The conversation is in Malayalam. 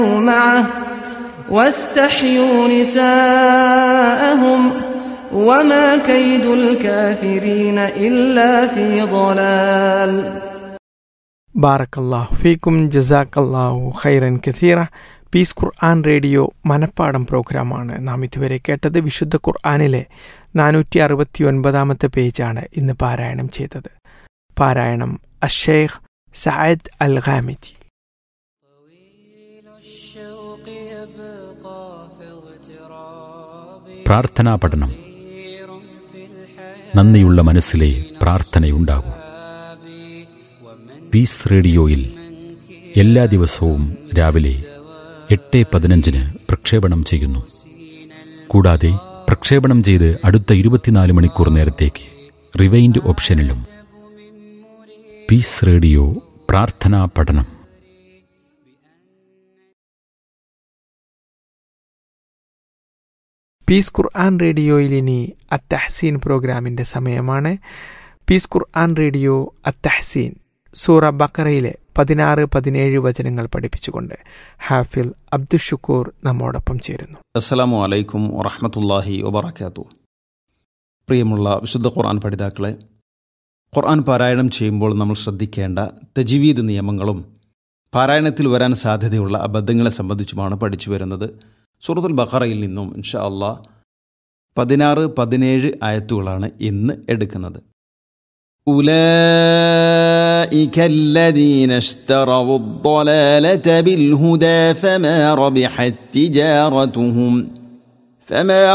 معه واستحيوا نساءهم وما كيد الكافرين إلا في ضلال ബാറക്കല്ലാഹു ഫീക്കും ജസാക്കല്ലാഹു ഖൈറൻ കഥീറ പീസ് ഖുർആൻ റേഡിയോ മനപ്പാടം പ്രോഗ്രാമാണ് നാം ഇതുവരെ കേട്ടത് വിശുദ്ധ ഖുർആാനിലെ നാനൂറ്റി അറുപത്തി ഒൻപതാമത്തെ പേജാണ് ഇന്ന് പാരായണം ചെയ്തത് പാരായണം അഷേഖ് സയദ് അൽ ഖാമിജി പ്രാർത്ഥനാ പഠനം നന്ദിയുള്ള മനസ്സിലെ പ്രാർത്ഥനയുണ്ടാകൂ പീസ് റേഡിയോയിൽ എല്ലാ ദിവസവും രാവിലെ എട്ട് പതിനഞ്ചിന് പ്രക്ഷേപണം ചെയ്യുന്നു കൂടാതെ പ്രക്ഷേപണം ചെയ്ത് അടുത്ത ഇരുപത്തിനാല് മണിക്കൂർ നേരത്തേക്ക് റിവൈൻഡ് ഓപ്ഷനിലും പീസ് റേഡിയോ പ്രാർത്ഥനാ പഠനം പീസ് ഖുർആൻ റേഡിയോയിൽ ഇനി അത്തഹസീൻ പ്രോഗ്രാമിൻ്റെ സമയമാണ് പീസ് ഖുർആൻ റേഡിയോ അത്തഹസീൻ സൂറ ബക്കറയിലെ പതിനാറ് പതിനേഴ് വചനങ്ങൾ പഠിപ്പിച്ചുകൊണ്ട് ഹാഫിൽ അബ്ദുഷുക്കൂർ നമ്മോടൊപ്പം ചേരുന്നു അസ്സലാമു അലൈക്കും വറഹമത്തല്ലാഹി വബർക്കാത്തു പ്രിയമുള്ള വിശുദ്ധ ഖുർആൻ പഠിതാക്കളെ ഖുർആൻ പാരായണം ചെയ്യുമ്പോൾ നമ്മൾ ശ്രദ്ധിക്കേണ്ട തജീവീദ് നിയമങ്ങളും പാരായണത്തിൽ വരാൻ സാധ്യതയുള്ള അബദ്ധങ്ങളെ സംബന്ധിച്ചുമാണ് പഠിച്ചു വരുന്നത് സൂറത്തുൽ ബഖറയിൽ നിന്നും ഇൻഷാ അള്ളാഹ് പതിനാറ് പതിനേഴ് ആയത്തുകളാണ് ഇന്ന് എടുക്കുന്നത് أولئك الذين اشتروا الضلالة بالهدى فما ربحت تجارتهم فما